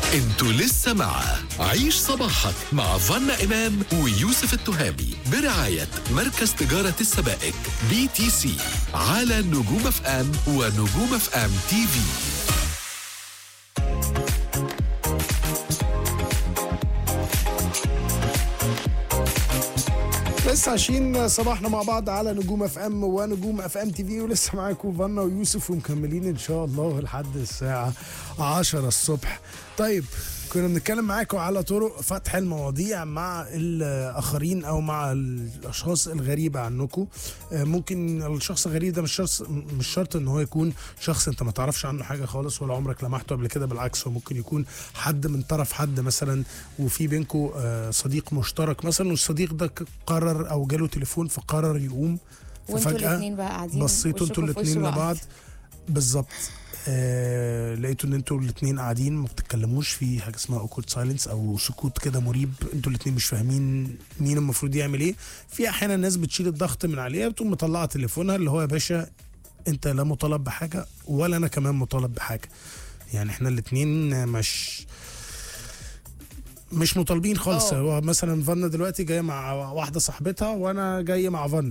انتوا لسه مع عيش صباحك مع فنا إمام ويوسف التهامي برعاية مركز تجارة السبائك بي تي سي على نجوم اف ام ونجوم اف ام تي في لسه عايشين صباحنا مع بعض على نجوم اف ام ونجوم اف ام تي في ولسه معاكم فانا ويوسف ومكملين ان شاء الله لحد الساعه 10 الصبح طيب كنا بنتكلم معاكم على طرق فتح المواضيع مع الاخرين او مع الاشخاص الغريبه عنكم آه، ممكن الشخص الغريب ده مش شرط مش شرط ان هو يكون شخص انت ما تعرفش عنه حاجه خالص ولا عمرك لمحته قبل كده بالعكس هو ممكن يكون حد من طرف حد مثلا وفي بينكم صديق مشترك مثلا والصديق ده ك- قرر او جاله تليفون فقرر يقوم وانتوا ففجأة الاثنين بقى قاعدين بصيتوا انتوا وشكوا في وش الاثنين بعض. لبعض بالظبط آه لقيتوا ان انتوا الاثنين قاعدين ما بتتكلموش في حاجه اسمها اوكورد سايلنس او سكوت كده مريب انتوا الاثنين مش فاهمين مين المفروض يعمل ايه في احيانا ناس بتشيل الضغط من عليها بتقوم مطلعه تليفونها اللي هو يا باشا انت لا مطالب بحاجه ولا انا كمان مطالب بحاجه يعني احنا الاثنين مش مش مطالبين خالص اه. هو مثلا فانا دلوقتي جايه مع واحده صاحبتها وانا جاي مع فانا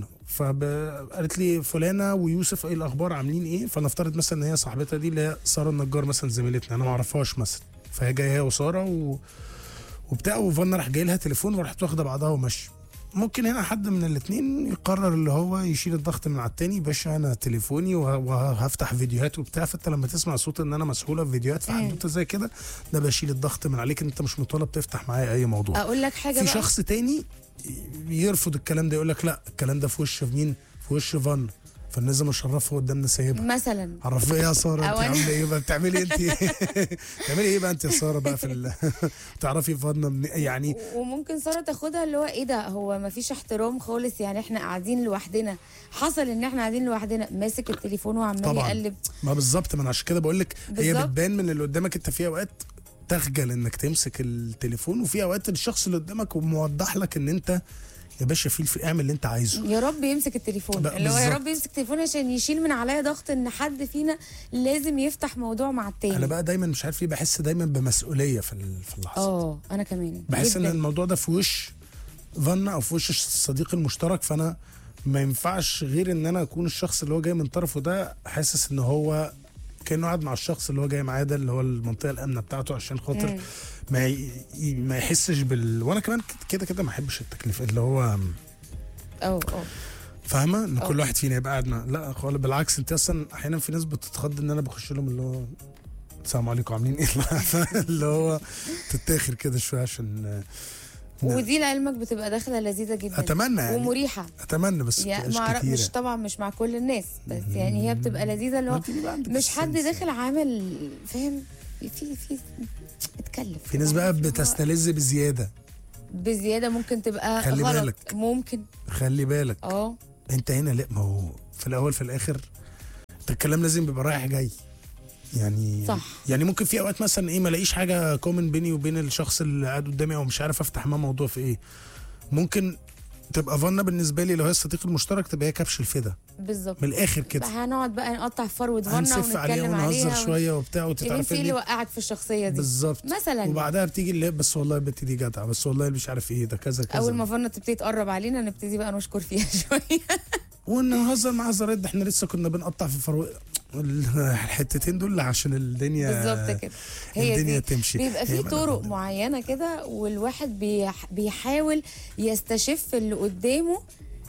فقالت لي فلانه ويوسف ايه الاخبار عاملين ايه فنفترض مثلا ان هي صاحبتها دي اللي هي ساره النجار مثلا زميلتنا انا ما اعرفهاش مثلا فهي جايه هي وساره و... وبتاع وفانا راح جاي لها تليفون وراحت واخده بعضها وماشيه ممكن هنا حد من الاثنين يقرر اللي هو يشيل الضغط من على التاني باشا انا تليفوني وه- وهفتح فيديوهات وبتاع فانت لما تسمع صوت ان انا مسؤوله في فيديوهات في مم. حدوته زي كده ده بشيل الضغط من عليك انت مش مطالب تفتح معايا اي موضوع اقول لك حاجه في بقى شخص تاني يرفض الكلام ده يقول لك لا الكلام ده في وش مين في وش فن فالناس مشرفه قدامنا سايبها مثلا عرف ايه يا ساره انت أو أنا- عامله ايه بقى بتعملي انت بتعملي ايه بقى انت يا ساره بقى في ال... تعرفي فن من... يعني وممكن ساره تاخدها اللي هو ايه ده هو ما فيش احترام خالص يعني احنا قاعدين لوحدنا حصل ان احنا قاعدين لوحدنا ماسك التليفون وعمال طبعا يقلب ما بالظبط ما انا عشان كده بقول لك هي بالظبط. بتبان من اللي قدامك انت في اوقات تخجل انك تمسك التليفون وفي اوقات الشخص اللي قدامك موضح لك ان انت يا باشا في الف... اعمل اللي انت عايزه يا رب يمسك التليفون بقى اللي هو يا بالظبط. رب يمسك التليفون عشان يشيل من عليا ضغط ان حد فينا لازم يفتح موضوع مع التاني انا بقى دايما مش عارف ليه بحس دايما بمسؤوليه في ال- في اللحظه اه انا كمان بحس ان جداً. الموضوع ده في وش فن او في وش الصديق المشترك فانا ما ينفعش غير ان انا اكون الشخص اللي هو جاي من طرفه ده حاسس ان هو كانه قاعد مع الشخص اللي هو جاي معاه ده اللي هو المنطقه الامنه بتاعته عشان خاطر مم. ما ي... ي- ما يحسش بال وانا كمان كده كده ما احبش التكليف اللي هو اه اه فاهمه ان أه. كل واحد فينا يبقى قاعد مع لا خالص بالعكس انت اصلا احيانا في ناس بتتخض ان انا بخش لهم اللي هو السلام عليكم عاملين ايه اللي هو تتاخر كده شويه عشان ودي لعلمك بتبقى داخله لذيذه جدا اتمنى يعني ومريحه اتمنى بس يعني مش مع كتير مش طبعا مش مع كل الناس بس يعني هي بتبقى لذيذه اللي هو مش حد داخل عامل فاهم في في اتكلف في ناس بقى بتستلذ بزياده بزياده ممكن تبقى خلي غلط بالك. ممكن خلي بالك اه انت هنا لا ما هو في الاول في الاخر انت الكلام لازم بيبقى رايح جاي يعني صح. يعني ممكن في اوقات مثلا ايه ما الاقيش حاجه كومن بيني وبين الشخص اللي قاعد قدامي او مش عارف افتح معاه موضوع في ايه ممكن تبقى فنا بالنسبه لي لو هي الصديق المشترك تبقى هي كبش الفدا بالظبط من الاخر كده بقى هنقعد بقى نقطع في فروه فنا هنسف عليها ونتكلم ونهزر عليها شويه وبتاع يا بنتي وتتعرف ايه اللي إن- وقعك في الشخصيه دي بالظبط مثلا وبعدها بتيجي اللي هي بس والله البت دي جدعه بس والله اللي مش عارف ايه ده كذا كذا اول ما فنا تبتدي تقرب علينا نبتدي بقى نشكر فيها شويه ونهزر مع هزارات ده احنا لسه كنا بنقطع في فرو الحتتين دول عشان الدنيا بالظبط كده هي الدنيا دي تمشي بيبقى هي في بقى طرق ده. معينه كده والواحد بيح بيحاول يستشف اللي قدامه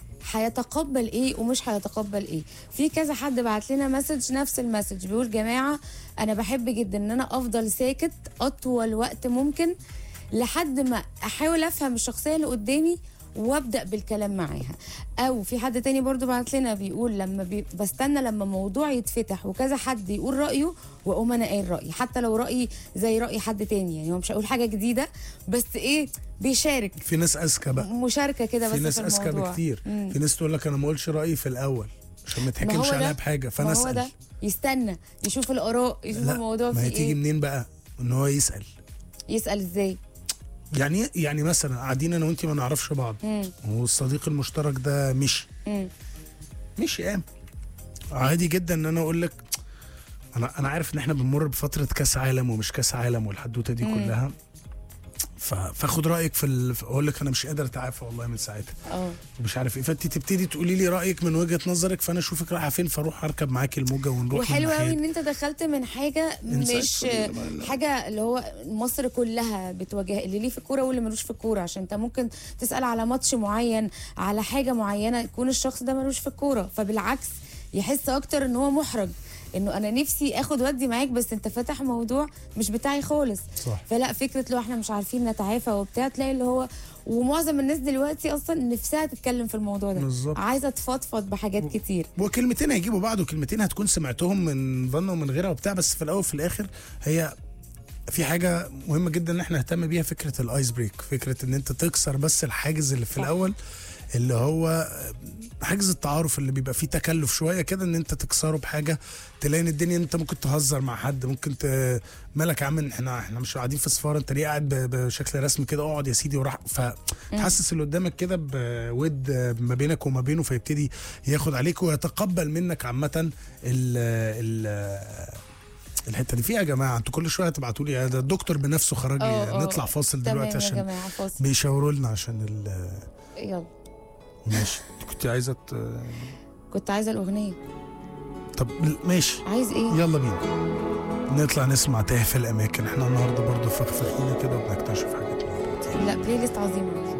هيتقبل ايه ومش هيتقبل ايه في كذا حد بعت لنا مسج نفس المسج بيقول جماعه انا بحب جدا ان انا افضل ساكت اطول وقت ممكن لحد ما احاول افهم الشخصيه اللي قدامي وابدا بالكلام معاها او في حد تاني برضو بعت لنا بيقول لما بي بستنى لما موضوع يتفتح وكذا حد يقول رايه واقوم انا قايل رايي حتى لو رايي زي راي حد تاني يعني هو مش هقول حاجه جديده بس ايه بيشارك في ناس اذكى بقى مشاركه كده بس في ناس في اذكى الموضوع بكتير مم. في ناس تقول لك انا ما اقولش رايي في الاول عشان ما ما تحكمش هو عليها ده بحاجه فانا ما هو ده اسال يستنى يشوف الاراء يشوف لا الموضوع ما هي فيه تيجي ايه منين بقى ان هو يسال يسال ازاي يعني يعني مثلا قاعدين انا وانت ما نعرفش بعض مم. والصديق المشترك ده مشي مم. مشي قام عادي جدا ان انا اقول لك انا انا عارف ان احنا بنمر بفتره كاس عالم ومش كاس عالم والحدوته دي كلها ف- فاخد رايك في ال... اقول لك انا مش قادر اتعافى والله من ساعتها اه ومش عارف ايه فانت تبتدي تقولي لي رايك من وجهه نظرك فانا اشوفك رايحه فين فاروح اركب معاكي الموجه ونروح وحلو قوي للناحية ان انت دخلت من حاجه إنسايد مش كل ما- لا. حاجه اللي هو مصر كلها بتواجه اللي ليه في الكوره واللي ملوش في الكوره عشان انت ممكن تسال على ماتش معين على حاجه معينه يكون الشخص ده ملوش في الكوره فبالعكس يحس اكتر ان هو محرج انه انا نفسي اخد ودي معاك بس انت فاتح موضوع مش بتاعي خالص صح. فلا فكره لو احنا مش عارفين نتعافى وبتاع تلاقي اللي هو ومعظم الناس دلوقتي اصلا نفسها تتكلم في الموضوع ده بالظبط. عايزه تفضفض بحاجات كتير وكلمتين هيجيبوا بعض وكلمتين هتكون سمعتهم من ظن ومن غيرها وبتاع بس في الاول وفي الاخر هي في حاجه مهمه جدا ان احنا نهتم بيها فكره الايس بريك فكره ان انت تكسر بس الحاجز اللي في صح. الاول اللي هو حاجز التعارف اللي بيبقى فيه تكلف شويه كده ان انت تكسره بحاجه تلاقي ان الدنيا انت ممكن تهزر مع حد ممكن ت... مالك يا عم احنا احنا مش قاعدين في سفاره انت ليه قاعد ب- بشكل رسمي كده اقعد يا سيدي وراح فتحسس اللي قدامك كده بود ما بينك وما بينه فيبتدي ياخد عليك ويتقبل منك عامه ال ال الحته دي فيها يا جماعه انتوا كل شويه هتبعتوا لي ده الدكتور بنفسه خرج اه، اه. نطلع فاصل تمام دلوقتي يا عشان جماعه فاصل بيشاوروا لنا عشان ال يلا ماشي كنت عايزه ت- كنت عايزه الاغنيه طب ماشي عايز ايه يلا بينا نطلع نسمع تاه في الاماكن احنا النهارده برضو فخفخينا كده وبنكتشف حاجات كتير لا بلاي ليست عظيمه